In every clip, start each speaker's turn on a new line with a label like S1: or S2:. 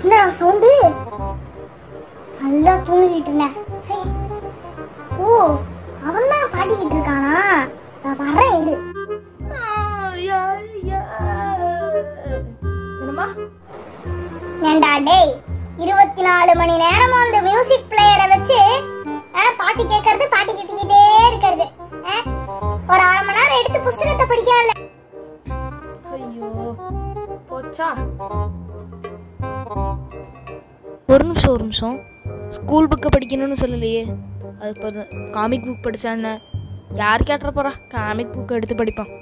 S1: என்னடா சவுண்டு நல்லா தூங்கிட்டு இருந்தேன் சை. ஓ அவன் தான் பாடிக்கிட்டு இருக்கானா நான் வரேன் இரு
S2: என்னம்மா
S1: ஏண்டா டேய் இருபத்தி நாலு மணி நேரமா அந்த மியூசிக் பிளேயரை வச்சு ஆ, பாட்டு கேட்கறது பாட்டு கேட்டுக்கிட்டே இருக்கிறது ஆ, ஒரு அரை மணி நேரம் எடுத்து புஸ்தகத்தை படிக்கல
S2: ஐயோ போச்சா
S3: ஒரு நிமிஷம் ஒரு நிமிஷம் ஸ்கூல் புக்கை படிக்கணும்னு சொல்லலையே அது இப்போ காமிக் புக் படித்தான்னு யார் கேட்டுற போகிறா காமிக் புக்கை எடுத்து படிப்பான்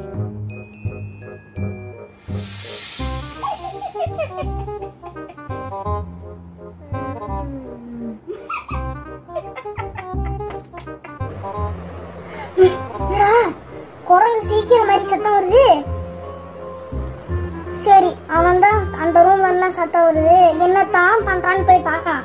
S1: என்னடா குரங்கு சீக்கிரம் மாதிரி சத்தம் வருது சரி அவன் தான் அந்த ரூம் வந்தா சத்தம் வருது என்னத்தான் பண்றான்னு போய் பார்க்கலாம்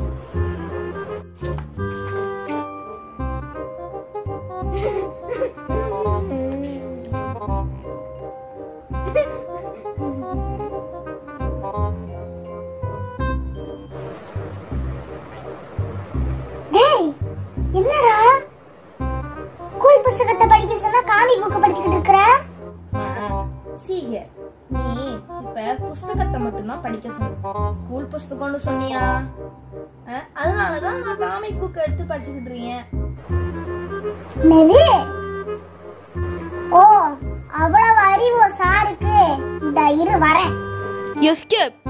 S1: டேய் என்னடா ஸ்கூல் புத்தகத்தை படிக்க சொன்னா காமிக் புக் படிச்சுக்கிட்டு இருக்கிற
S2: சீக நீ இப்ப புஸ்தகத்தை மட்டும்தான் படிக்க சொன்ன ஸ்கூல் புஸ்தகம்னு சொன்னியா அஹ், அதனாலதான் நான் காமிக் புக் எடுத்து படிச்சுக்கிட்டு இருக்கேன்
S1: என்னது ஓ அவ்வளவு அறிவு சாருக்கு இந்த இரு வரேன்
S3: எஸ்கேப்